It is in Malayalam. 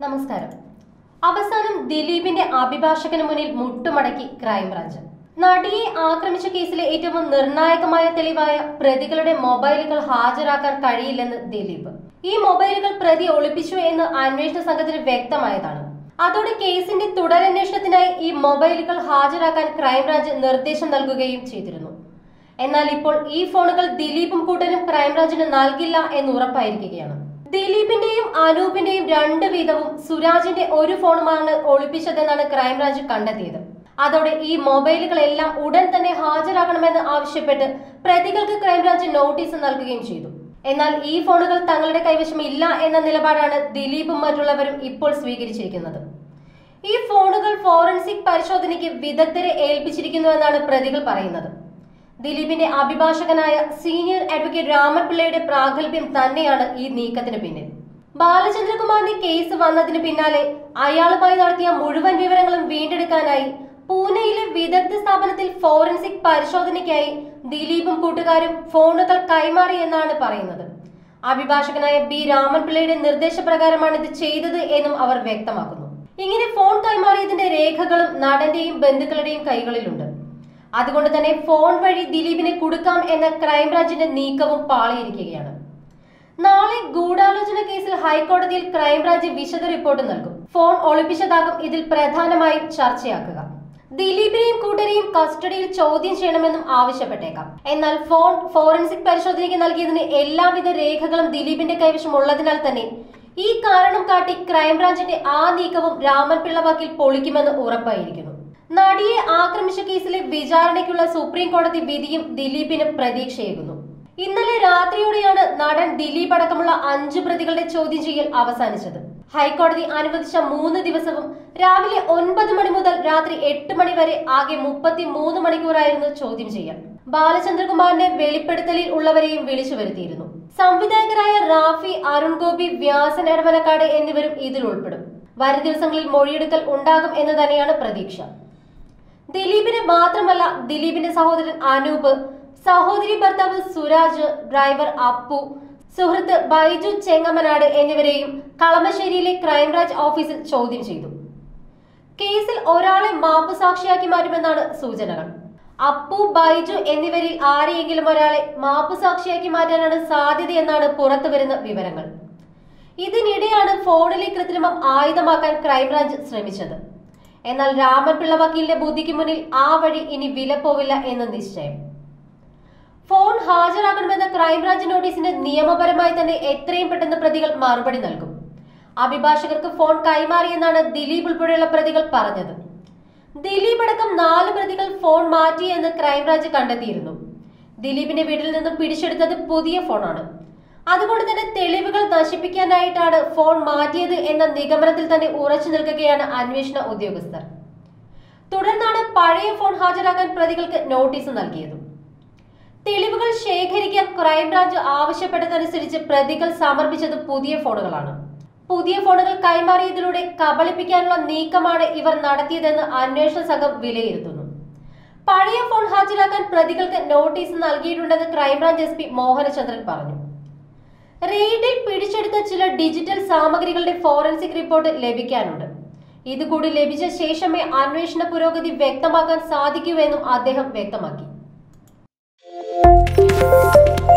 നമസ്കാരം അവസാനം ദിലീപിന്റെ അഭിഭാഷകന് മുന്നിൽ മുട്ടുമടക്കി ക്രൈംബ്രാഞ്ച് നടിയെ ആക്രമിച്ച കേസിലെ ഏറ്റവും നിർണായകമായ തെളിവായ പ്രതികളുടെ മൊബൈലുകൾ ഹാജരാക്കാൻ കഴിയില്ലെന്ന് ദിലീപ് ഈ മൊബൈലുകൾ പ്രതി ഒളിപ്പിച്ചു എന്ന് അന്വേഷണ സംഘത്തിന് വ്യക്തമായതാണ് അതോടെ കേസിന്റെ തുടരന്വേഷണത്തിനായി ഈ മൊബൈലുകൾ ഹാജരാക്കാൻ ക്രൈംബ്രാഞ്ച് നിർദ്ദേശം നൽകുകയും ചെയ്തിരുന്നു എന്നാൽ ഇപ്പോൾ ഈ ഫോണുകൾ ദിലീപും കൂട്ടരും ക്രൈംബ്രാഞ്ചിന് നൽകില്ല എന്ന് ഉറപ്പായിരിക്കുകയാണ് ദിലീപിന്റെയും അനൂപിന്റെയും രണ്ട് വീതവും സുരാജിന്റെ ഒരു ഫോണുമാണ് ഒളിപ്പിച്ചതെന്നാണ് ക്രൈംബ്രാഞ്ച് കണ്ടെത്തിയത് അതോടെ ഈ മൊബൈലുകളെല്ലാം ഉടൻ തന്നെ ഹാജരാക്കണമെന്ന് ആവശ്യപ്പെട്ട് പ്രതികൾക്ക് ക്രൈംബ്രാഞ്ച് നോട്ടീസ് നൽകുകയും ചെയ്തു എന്നാൽ ഈ ഫോണുകൾ തങ്ങളുടെ കൈവശം ഇല്ല എന്ന നിലപാടാണ് ദിലീപും മറ്റുള്ളവരും ഇപ്പോൾ സ്വീകരിച്ചിരിക്കുന്നത് ഈ ഫോണുകൾ ഫോറൻസിക് പരിശോധനയ്ക്ക് വിദഗ്ധരെ ഏൽപ്പിച്ചിരിക്കുന്നുവെന്നാണ് പ്രതികൾ പറയുന്നത് ദിലീപിന്റെ അഭിഭാഷകനായ സീനിയർ അഡ്വക്കേറ്റ് രാമൻപിള്ളയുടെ പ്രാഗൽഭ്യം തന്നെയാണ് ഈ നീക്കത്തിന് പിന്നിൽ ബാലചന്ദ്രകുമാറിന്റെ കേസ് വന്നതിന് പിന്നാലെ അയാളുമായി നടത്തിയ മുഴുവൻ വിവരങ്ങളും വീണ്ടെടുക്കാനായി പൂനെയിലെ വിദഗ്ധ സ്ഥാപനത്തിൽ ഫോറൻസിക് പരിശോധനയ്ക്കായി ദിലീപും കൂട്ടുകാരും ഫോണുകൾ കൈമാറി എന്നാണ് പറയുന്നത് അഭിഭാഷകനായ ബി രാമൻപിള്ളയുടെ നിർദ്ദേശപ്രകാരമാണ് ഇത് ചെയ്തത് എന്നും അവർ വ്യക്തമാക്കുന്നു ഇങ്ങനെ ഫോൺ കൈമാറിയതിന്റെ രേഖകളും നടന്റെയും ബന്ധുക്കളുടെയും കൈകളിലുണ്ട് അതുകൊണ്ട് തന്നെ ഫോൺ വഴി ദിലീപിനെ കൊടുക്കാം എന്ന ക്രൈംബ്രാഞ്ചിന്റെ നീക്കവും പാളിയിരിക്കുകയാണ് നാളെ ഗൂഢാലോചന കേസിൽ ഹൈക്കോടതിയിൽ ക്രൈംബ്രാഞ്ച് വിശദ റിപ്പോർട്ട് നൽകും ഫോൺ ഒളിപ്പിച്ചതാകും ഇതിൽ പ്രധാനമായും ചർച്ചയാക്കുക ദിലീപിനെയും കൂട്ടരെയും കസ്റ്റഡിയിൽ ചോദ്യം ചെയ്യണമെന്നും ആവശ്യപ്പെട്ടേക്കാം എന്നാൽ ഫോൺ ഫോറൻസിക് പരിശോധനയ്ക്ക് നൽകിയതിന് എല്ലാവിധ രേഖകളും ദിലീപിന്റെ കൈവശം ഉള്ളതിനാൽ തന്നെ ഈ കാരണം കാട്ടി ക്രൈംബ്രാഞ്ചിന്റെ ആ നീക്കവും രാമൻപിള്ള വക്കീൽ പൊളിക്കുമെന്ന് ഉറപ്പായിരിക്കുന്നു നടിയെ ആക്രമിച്ച കേസിലെ വിചാരണയ്ക്കുള്ള സുപ്രീം കോടതി വിധിയും ദിലീപിന് പ്രതീക്ഷയേകുന്നു ഇന്നലെ രാത്രിയോടെയാണ് നടൻ ദിലീപ് അടക്കമുള്ള അഞ്ചു പ്രതികളുടെ ചോദ്യം ചെയ്യൽ അവസാനിച്ചത് ഹൈക്കോടതി അനുവദിച്ച മൂന്ന് ദിവസവും രാവിലെ ഒൻപത് മണി മുതൽ രാത്രി എട്ട് മണി വരെ ആകെ മുപ്പത്തി മൂന്ന് മണിക്കൂറായിരുന്നു ചോദ്യം ചെയ്യൽ ബാലചന്ദ്രകുമാറിന്റെ വെളിപ്പെടുത്തലിൽ ഉള്ളവരെയും വിളിച്ചു വരുത്തിയിരുന്നു സംവിധായകരായ റാഫി അരുൺ ഗോപി വ്യാസൻ എടവനക്കാട് എന്നിവരും ഇതിൽ ഉൾപ്പെടും വരും ദിവസങ്ങളിൽ മൊഴിയെടുക്കൽ ഉണ്ടാകും എന്ന് തന്നെയാണ് പ്രതീക്ഷ ദിലീപിന് മാത്രമല്ല ദിലീപിന്റെ സഹോദരൻ അനൂപ് സഹോദരി ഭർത്താവ് സുരാജ് ഡ്രൈവർ അപ്പു സുഹൃത്ത് ബൈജു ചെങ്ങമനാട് എന്നിവരെയും കളമശ്ശേരിയിലെ ക്രൈംബ്രാഞ്ച് ഓഫീസിൽ ചോദ്യം ചെയ്തു കേസിൽ ഒരാളെ മാപ്പുസാക്ഷിയാക്കി മാറ്റുമെന്നാണ് സൂചനകൾ അപ്പു ബൈജു എന്നിവരിൽ ആരെയെങ്കിലും ഒരാളെ മാപ്പുസാക്ഷിയാക്കി മാറ്റാനാണ് സാധ്യതയെന്നാണ് പുറത്തുവരുന്ന വിവരങ്ങൾ ഇതിനിടെയാണ് ഫോണിലെ കൃത്രിമം ആയുധമാക്കാൻ ക്രൈംബ്രാഞ്ച് ശ്രമിച്ചത് എന്നാൽ രാമൻപിള്ള വക്കീലിന്റെ ബുദ്ധിക്ക് മുന്നിൽ ആ വഴി ഇനി വിലപ്പോവില്ല എന്ന് നിശ്ചയം ഫോൺ ഹാജരാക്കണമെന്ന ക്രൈംബ്രാഞ്ച് നോട്ടീസിന് നിയമപരമായി തന്നെ എത്രയും പെട്ടെന്ന് പ്രതികൾ മറുപടി നൽകും അഭിഭാഷകർക്ക് ഫോൺ കൈമാറിയെന്നാണ് ദിലീപ് ഉൾപ്പെടെയുള്ള പ്രതികൾ പറഞ്ഞത് ദിലീപ് അടക്കം നാല് പ്രതികൾ ഫോൺ മാറ്റിയെന്ന് ക്രൈംബ്രാഞ്ച് കണ്ടെത്തിയിരുന്നു ദിലീപിന്റെ വീട്ടിൽ നിന്നും പിടിച്ചെടുത്തത് പുതിയ ഫോണാണ് അതുകൊണ്ട് തന്നെ തെളിവുകൾ നശിപ്പിക്കാനായിട്ടാണ് ഫോൺ മാറ്റിയത് എന്ന നിഗമനത്തിൽ തന്നെ ഉറച്ചു നിൽക്കുകയാണ് അന്വേഷണ ഉദ്യോഗസ്ഥർ തുടർന്നാണ് പഴയ ഫോൺ ഹാജരാക്കാൻ പ്രതികൾക്ക് നോട്ടീസ് നൽകിയത് തെളിവുകൾ ശേഖരിക്കാൻ ക്രൈംബ്രാഞ്ച് ആവശ്യപ്പെട്ടതനുസരിച്ച് പ്രതികൾ സമർപ്പിച്ചത് പുതിയ ഫോണുകളാണ് പുതിയ ഫോണുകൾ കൈമാറിയതിലൂടെ കബളിപ്പിക്കാനുള്ള നീക്കമാണ് ഇവർ നടത്തിയതെന്ന് അന്വേഷണ സംഘം വിലയിരുത്തുന്നു പഴയ ഫോൺ ഹാജരാക്കാൻ പ്രതികൾക്ക് നോട്ടീസ് നൽകിയിട്ടുണ്ടെന്ന് ക്രൈംബ്രാഞ്ച് എസ് പി മോഹനചന്ദ്രൻ പറഞ്ഞു റെയ്ഡിൽ പിടിച്ചെടുത്ത ചില ഡിജിറ്റൽ സാമഗ്രികളുടെ ഫോറൻസിക് റിപ്പോർട്ട് ലഭിക്കാനുണ്ട് ഇതുകൂടി ലഭിച്ച ശേഷമേ അന്വേഷണ പുരോഗതി വ്യക്തമാക്കാൻ സാധിക്കൂ എന്നും അദ്ദേഹം വ്യക്തമാക്കി